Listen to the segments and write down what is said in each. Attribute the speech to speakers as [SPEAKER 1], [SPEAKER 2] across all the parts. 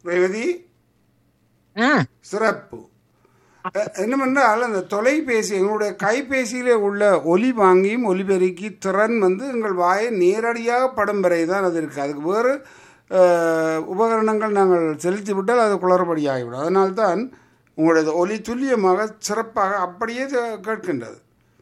[SPEAKER 1] ரேவதி
[SPEAKER 2] ஆ
[SPEAKER 1] சிறப்பு அஹ், என்னவென்றால் அந்த தொலைபேசி எங்களுடைய கைபேசியிலே உள்ள ஒலி வாங்கியும் ஒலிபெருக்கி திறன் வந்து எங்கள் வாயை நேரடியாக படம் வரை தான் அது இருக்குது அதுக்கு வேறு அஹ், உபகரணங்கள் நாங்கள் செலுத்தி விட்டால் அது குளறுபடியாகிவிடும் அதனால்தான் உங்களுடைய ஒலி துல்லியமாக சிறப்பாக அப்படியே கே- கேட்கின்றது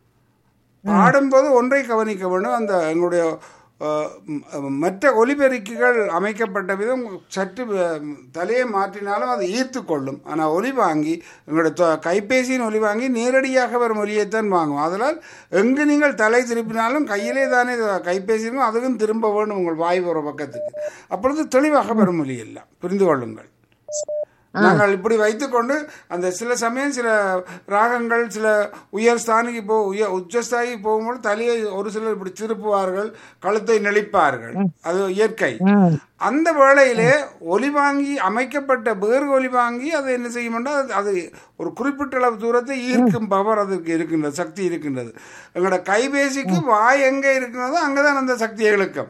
[SPEAKER 1] பாடும்போது ஒன்றை கவனிக்க வேண்டும் அந்த எங்களுடைய அஹ், ம், மற்ற ஒலிபெருக்கிகள் அமைக்கப்பட்ட விதம் சற்று அஹ், தலையை மாற்றினாலும் அது ஈர்த்து கொள்ளும் ஆனால் ஒலி வாங்கி எங்களுடைய தொ- கைபேசியின் ஒலி வாங்கி நேரடியாக வரும் ஒலியைத்தான் வாங்கும் அதனால் எங்கு நீங்கள் தலை திருப்பினாலும் கையிலே தானே இது கைபேசி இருக்கும் அதுவும் திரும்ப வேண்டும் உங்கள் வாய் ஒரு பக்கத்துக்கு அப்பொழுது தெளிவாக வரும் ஒலி எல்லாம் புரிந்து கொள்ளுங்கள் நாங்கள் இப்படி வைத்துக்கொண்டு அந்த சில சமயம் சில ராகங்கள் சில உயர் ஸ்தானிக்கு போ உயர் உச்சஸ்தானிக்கு போகும்போது தலையை ஒரு சிலர் இப்படி திருப்புவார்கள் கழுத்தை நெளிப்பார்கள் அது இயற்கை
[SPEAKER 2] ம்
[SPEAKER 1] அந்த வேளையிலே ஒலி வாங்கி அமைக்கப்பட்ட வேறு ஒலி வாங்கி அதை என்ன செய்யும்னா அது- அது ஒரு குறிப்பிட்ட அளவு தூரத்தை ஈர்க்கும் பவர் அதற்கு இருக்கின்றது சக்தி இருக்கின்றது எங்களோட கைபேசிக்கு வாய் எங்கே இருக்கிறதோ அங்கதான் அந்த சக்தியை இழுக்கும்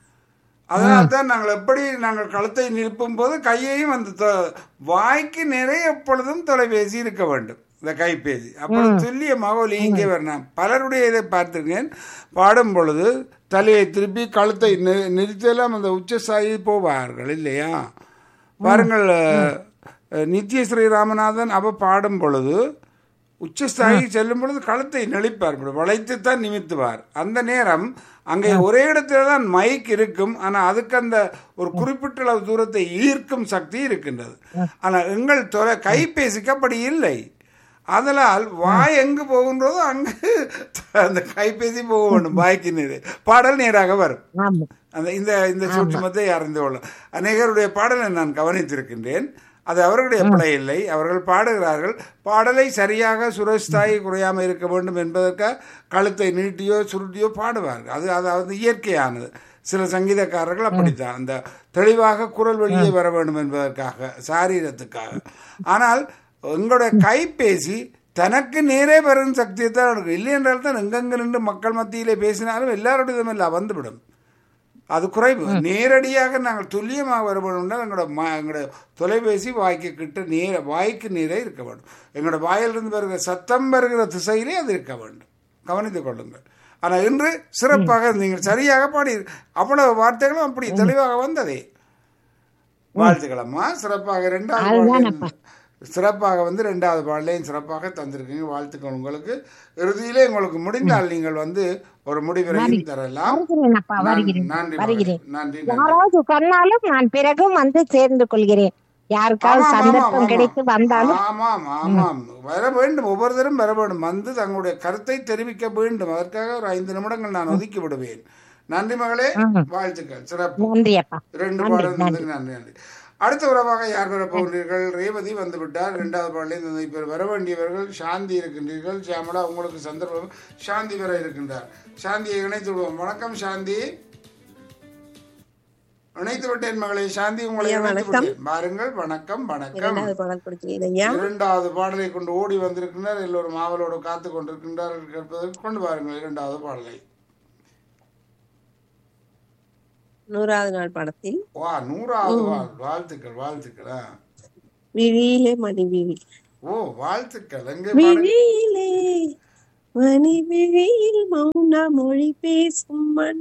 [SPEAKER 1] அதனால தான் நாங்கள் எப்படி நாங்கள் கழுத்தை நிற்பும் போது கையையும் அந்த தொ- வாய்க்கு நிறைய எப்பொழுதும் தொலைபேசி இருக்க வேண்டும் இந்த கைபேசி அப்பொழுது துல்லியமாக ஒலி இங்கே வரணும் பலருடைய இதை பார்த்திருக்கேன் பாடும் பொழுது தலையை திருப்பி கழுத்தை நி- நிறுத்தலாம் அந்த உச்சசாயி போவார்கள் இல்லையா பாருங்கள் அஹ், நித்ய ஸ்ரீ ராமநாதன் அவ பாடும் பொழுது உச்சஸ்தாயி செல்லும் பொழுது கழுத்தை நெளிப்பார் இப்படி வளைத்துத்தான் நிமித்துவார் அந்த நேரம் அங்கே ஒரே இடத்துல தான் மைக் இருக்கும் ஆனா அதுக்கு அந்த ஒரு குறிப்பிட்ட அளவு தூரத்தை ஈர்க்கும் சக்தி இருக்கின்றது ஆனா எங்கள் தொலை கைபேசிக்கு அப்படி இல்லை அதனால் வாய் எங்கு போகின்றதோ அங்கு அந்த கைபேசி போக வேண்டும் வாய்க்கு நேரே பாடல் நேராக வரும்
[SPEAKER 2] ஆமா
[SPEAKER 1] அந்த இந்த இந்த சூட்சுமத்தை அறிந்து கொள்ளும் அநேகருடைய பாடலை நான் கவனித்திருக்கின்றேன் அது அவர்களுடைய பிழை இல்லை அவர்கள் பாடுகிறார்கள் பாடலை சரியாக சுரஸ்தாயி குறையாமல் இருக்க வேண்டும் என்பதற்காக கழுத்தை நீட்டியோ சுருட்டியோ பாடுவார்கள் அது அதாவது இயற்கையானது சில சங்கீதக்காரர்கள் அப்படித்தான் அந்த தெளிவாக குரல் வெளியே வர வேண்டும் என்பதற்காக சாரீரத்துக்காக ஆனால் எங்களுடைய கைபேசி தனக்கு நேரே வரும் சக்தியை தான் இருக்கு இல்லை என்றால் தான் எங்கெங்க நின்று மக்கள் மத்தியிலே பேசினாலும் எல்லாருடையதும் இல்லை வந்துவிடும் அது குறைவு நேரடியாக நாங்கள் துல்லியமாக வர வேணும்னா எங்களோட ம எங்களோட தொலைபேசி வாய்க்கு கிட்ட நேர வாய்க்கு நேரே இருக்க வேண்டும் எங்களோட வாயிலிருந்து வருகிற சத்தம் வருகிற திசையிலே அது இருக்க வேண்டும் கவனித்துக் கொள்ளுங்கள் ஆனால் இன்று சிறப்பாக நீங்கள் சரியாக பாடி அவ்வளவு வார்த்தைகளும் அப்படி தெளிவாக வந்ததே வாழ்த்துக்களம்மா சிறப்பாக ரெண்டாவது பாடலையும் சிறப்பாக வந்து ரெண்டாவது பாடலையும் சிறப்பாக தந்திருக்கீங்க வாழ்த்துக்கள் உங்களுக்கு இறுதியிலே உங்களுக்கு முடிந்தால் நீங்கள் வந்து ஒரு முடிவுரையும் தரலாம்
[SPEAKER 2] வருகிறேன் அப்பா வருகிறேன்
[SPEAKER 1] நன்றி
[SPEAKER 2] வருகிறேன்
[SPEAKER 1] மகளே. நன்றி நன்றி
[SPEAKER 2] யாராவது சொன்னாலும் நான் பிறகும் வந்து சேர்ந்து கொள்கிறேன் யாருக்காவது
[SPEAKER 1] ஆமாம், ஆமாம்,
[SPEAKER 2] சந்தர்ப்பம்
[SPEAKER 1] ஆமாம்.
[SPEAKER 2] கிடைத்து வந்தாலும்
[SPEAKER 1] ஆமாம் ஆமாம் வர வேண்டும் ஒவ்வொருத்தரும் வர வேண்டும் வந்து தங்களுடைய கருத்தை தெரிவிக்க வேண்டும் அதற்காக ஒரு ஐந்து நிமிடங்கள் நான் ஒதுக்கி விடுவேன் நன்றி மகளே வாழ்த்துக்கள் சிறப்பு
[SPEAKER 2] நன்றி அப்பா
[SPEAKER 1] ரெண்டு பாடல் நன்றி நன்றி நன்றி அடுத்த உறவாக யார் வர போகிறீர்கள் ரேவதி வந்து விட்டார் இரண்டாவது பாடலில் இப்போ வர வேண்டியவர்கள் சாந்தி இருக்கின்றீர்கள் சியாமலா உங்களுக்கு சந்தர்ப்பம் சாந்தி வர இருக்கின்றார் சாந்தியை இணைத்து விடுவோம் வணக்கம் சாந்தி இணைத்து விட்டேன் மகளே சாந்தி உங்களை இணைத்து விட்டேன் பாருங்கள் வணக்கம் வணக்கம்
[SPEAKER 3] இரண்டாவது பாடல் கொடுக்கிறேன் ஐயா
[SPEAKER 1] இரண்டாவது பாடலை கொண்டு ஓடி வந்திருக்கின்றார் எல்லோரும் ஆவலோடு காத்து கொண்டிருக்கின்றார்கள் கேட்பதற்கு கொண்டு வாருங்கள் இரண்டாவது பாடலை
[SPEAKER 3] நூறாவது நாள் படத்தில்
[SPEAKER 1] வா நூறாவது வாழ் வாழ்த்துக்கள் வாழ்த்துக்கள் ஆ.
[SPEAKER 3] விழியிலே மணி விழி
[SPEAKER 1] ஓ வாழ்த்துக்கள் எங்கே பாடுங்க
[SPEAKER 3] விழியிலே மணி விழியில் மௌன மொழி பேசும் மண்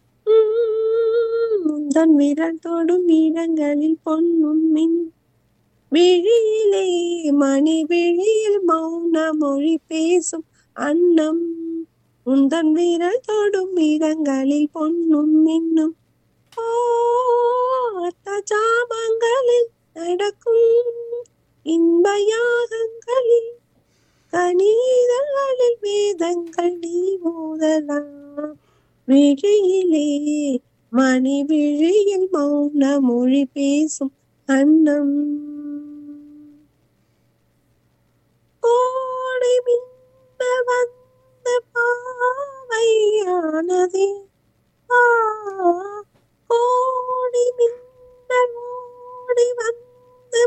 [SPEAKER 3] உம், உந்தன் விரல் தொடும் இடங்களில் பொன்னும் மின் விழியிலே மணி விழியில் மௌன மொழி பேசும் அன்னம் உந்தன் விரல் தொடும் இடங்களில் பொன்னும் மின்னும் பார்த்த ஜாமங்களில் நடக்கும் இன்ப யாகங்களில் கணிதங்களில் வேதங்கள் நீ மோதலாம் விழியிலே மணி விழியில் மௌன மொழி பேசும் அன்னம்